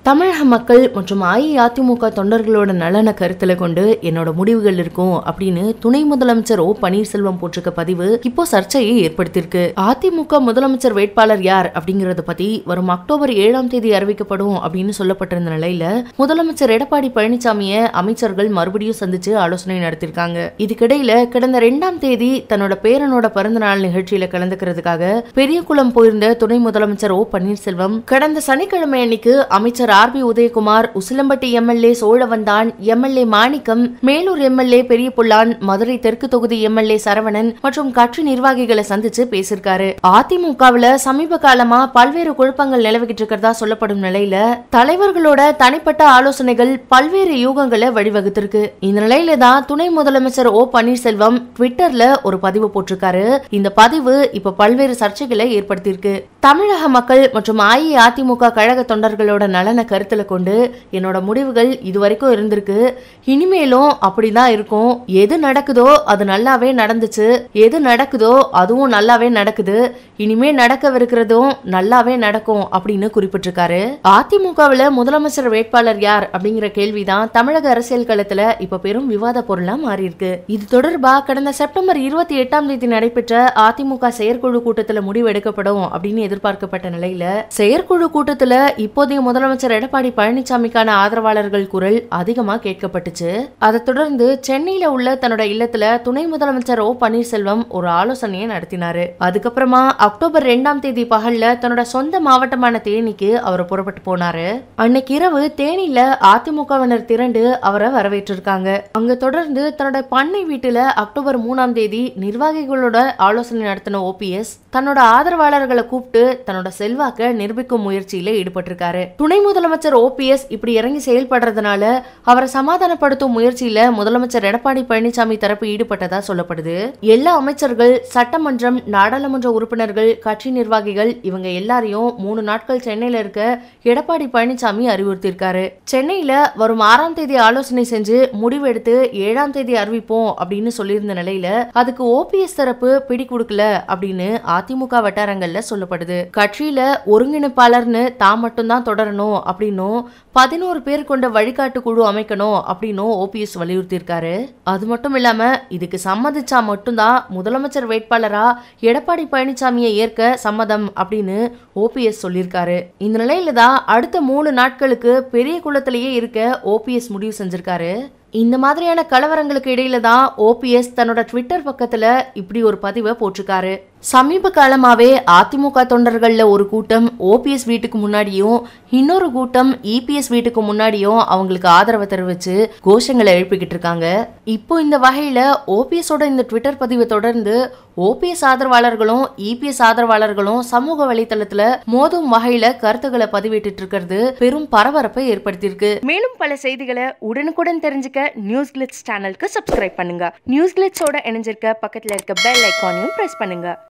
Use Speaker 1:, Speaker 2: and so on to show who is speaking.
Speaker 1: தமிழக மக்கள் மற்றும் அஇஅதிமுக தொண்டர்களோட நலனை கருத்துல கொண்டு என்னோட முடிவுகள் இருக்கும் அப்படின்னு துணை முதலமைச்சர் ஓ பன்னீர்செல்வம் போட்டிருக்க பதிவு இப்போ சர்ச்சையை ஏற்படுத்தியிருக்கு அதிமுக முதலமைச்சர் வேட்பாளர் யார் அப்படிங்கறத பத்தி வரும் அக்டோபர் ஏழாம் தேதி அறிவிக்கப்படும் அப்படின்னு சொல்லப்பட்டிருந்த நிலையில முதலமைச்சர் எடப்பாடி பழனிசாமியை அமைச்சர்கள் மறுபடியும் சந்திச்சு ஆலோசனை நடத்திருக்காங்க இதுக்கிடையில கடந்த ரெண்டாம் தேதி தன்னோட பேரனோட பிறந்த நாள் நிகழ்ச்சியில கலந்துக்கிறதுக்காக பெரியகுளம் போயிருந்த துணை முதலமைச்சர் ஓ பன்னீர்செல்வம் கடந்த சனிக்கிழமை அன்னைக்கு அமைச்சர் R P Udhayakumar Usilampatti MLA Sholavandan MLA Manickam Melur MLA Periyapullan Madurai தெற்கு தொகுதி எம்எல்ஏ சரவணன் மற்றும் கட்சி நிர்வாகிகளை சந்திச்சு பேசியிருக்காரு அதிமுகவுல சமீப காலமா பல்வேறு குழப்பங்கள் நிலவிக்கிட்டு இருக்கிறதா சொல்லப்படும் நிலையில தலைவர்களோட தனிப்பட்ட ஆலோசனைகள் பல்வேறு யூகங்களை வழிவகுத்திருக்கு இந்த நிலையில தான் துணை முதலமைச்சர் ஓ பன்னீர்செல்வம் ட்விட்டர்ல ஒரு பதிவு போட்டிருக்காரு இந்த பதிவு இப்ப பல்வேறு சர்ச்சைகளை ஏற்படுத்தியிருக்கு தமிழக மக்கள் மற்றும் அஇஅதிமுக கழக தொண்டர்களோட நலனை கருத்துல கொண்டு என்னோட முடிவுகள் இதுவரைக்கும் இருந்திருக்கு இனிமேலும் அப்படிதான் இருக்கும் எது நடக்குதோ அது நல்லாவே நடந்துச்சு எது நடக்குதோ அதுவும் நல்லாவே நடக்குது இனிமே நடக்கவிருக்கிறதும் நல்லாவே நடக்கும் அப்படின்னு குறிப்பிட்டிருக்காரு அதிமுகவுல முதலமைச்சர் வேட்பாளர் யார் அப்படிங்கிற கேள்விதான் தமிழக அரசியல் களத்துல இப்ப பெரும் விவாத பொருளா மாறி இருக்கு இது தொடர்பா கடந்த செப்டம்பர் இருபத்தி எட்டாம் தேதி நடைபெற்ற அதிமுக செயற்குழு கூட்டத்துல முடிவு எடுக்கப்படும் அப்படின்னு எதிர்பார்க்கப்பட்ட நிலையில செயற்குழு கூட்டத்துல இப்போதைய முதலமைச்சர் எடப்பாடி பழனிசாமிக்கான ஆதரவாளர்கள் குரல் அதிகமா கேட்கப்பட்டுச்சு அதை தொடர்ந்து சென்னையில உள்ள தன்னோட இல்லத்துல துணை முதலமைச்சர் ஓ பன்னீர்செல்வம் ஒரு ஆலோசனையை நடத்தினாரு அதுக்கப்புறமா அக்டோபர் ரெண்டாம் தேதி பகல்ல தன்னோட சொந்த மாவட்டமான தேனிக்கு அவர் புறப்பட்டு போனாரு அன்னைக்கு இரவு தேனியில அதிமுகவினர் திரண்டு அவரை வரவேற்றிருக்காங்க அங்க தொடர்ந்து தன்னோட பண்ணை வீட்டுல அக்டோபர் மூணாம் தேதி நிர்வாகிகளோட ஆலோசனை நடத்தின ஓபிஎஸ் தன்னோட ஆதரவாளர்களை கூப்பிட்டு தன்னோட செல்வாக்க நிரூபிக்கும் முயற்சியில ஈடுபட்டிருக்காரு துணை முதலமைச்சர் ஓபிஎஸ் இப்படி இறங்கி செயல்படுறதுனால அவரை சமாதானப்படுத்தும் முயற்சியில முதலமைச்சர் எடப்பாடி பழனிசாமி தரப்பு ஈடுபட்டதா சொல்லப்படுது எல்லா அமைச்சர்கள் சட்டமன்றம் நாடாளுமன்ற உறுப்பினர்கள் கட்சி நிர்வாகிகள் இவங்க எல்லாரையும் மூணு நாட்கள் சென்னையில இருக்க எடப்பாடி பழனிசாமி அறிவுறுத்தியிருக்காரு சென்னையில வரும் ஆறாம் தேதி ஆலோசனை செஞ்சு முடிவெடுத்து ஏழாம் தேதி அறிவிப்போம் அப்படின்னு சொல்லியிருந்த நிலையில அதுக்கு ஓபிஎஸ் தரப்பு பிடி கொடுக்கல அப்படின்னு அதிமுக வட்டாரங்கள்ல சொல்லப்படுது கட்சியில ஒருங்கிணைப்பாளர்னு தான் மட்டும்தான் தொடரணும் அப்படின்னும் பதினோரு பேர் கொண்ட வழிகாட்டு குழு அமைக்கணும் அப்படின்னும் ஓபிஎஸ் வலியுறுத்தியிருக்காரு அது மட்டும் இல்லாம இதுக்கு சம்மதிச்சா மட்டும்தான் முதலமைச்சர் வேட்பாளரா எடப்பாடி பழனிசாமியை ஏற்க சம்மதம் அப்படின்னு ஓபிஎஸ் சொல்லியிருக்காரு இந்த நிலையில தான் அடுத்த மூணு நாட்களுக்கு பெரிய குளத்திலேயே இருக்க ஓபிஎஸ் முடிவு செஞ்சிருக்காரு இந்த மாதிரியான கலவரங்களுக்கு இடையில தான் ஓபிஎஸ் தன்னோட ட்விட்டர் பக்கத்துல இப்படி ஒரு பதிவை போட்டிருக்காரு சமீப காலமாவே அதிமுக தொண்டர்கள்ல ஒரு கூட்டம் ஓபிஎஸ் வீட்டுக்கு முன்னாடியும் இன்னொரு கூட்டம் இபிஎஸ் வீட்டுக்கு முன்னாடியும் அவங்களுக்கு ஆதரவை தெரிவிச்சு கோஷங்களை எழுப்பிக்கிட்டு இருக்காங்க இப்போ இந்த வகையில ஓபிஎஸோட இந்த ட்விட்டர் பதிவை தொடர்ந்து ஓபிஎஸ் ஆதரவாளர்களும் இபிஎஸ் ஆதரவாளர்களும் சமூக வலைதளத்துல மோதும் வகையில கருத்துக்களை பதிவிட்டு இருக்கிறது பெரும் பரபரப்பை ஏற்படுத்தியிருக்கு மேலும் பல செய்திகளை உடனுக்குடன் தெரிஞ்சுக்க நியூஸ் கிளிட்ஸ் சேனலுக்கு சப்ஸ்கிரைப் பண்ணுங்க நியூஸ் கிளிட்ஸோட இணைஞ்சிருக்க பக்கத்துல இருக்க பெல் ஐக்கானையும் பிரஸ் பண்ணுங்க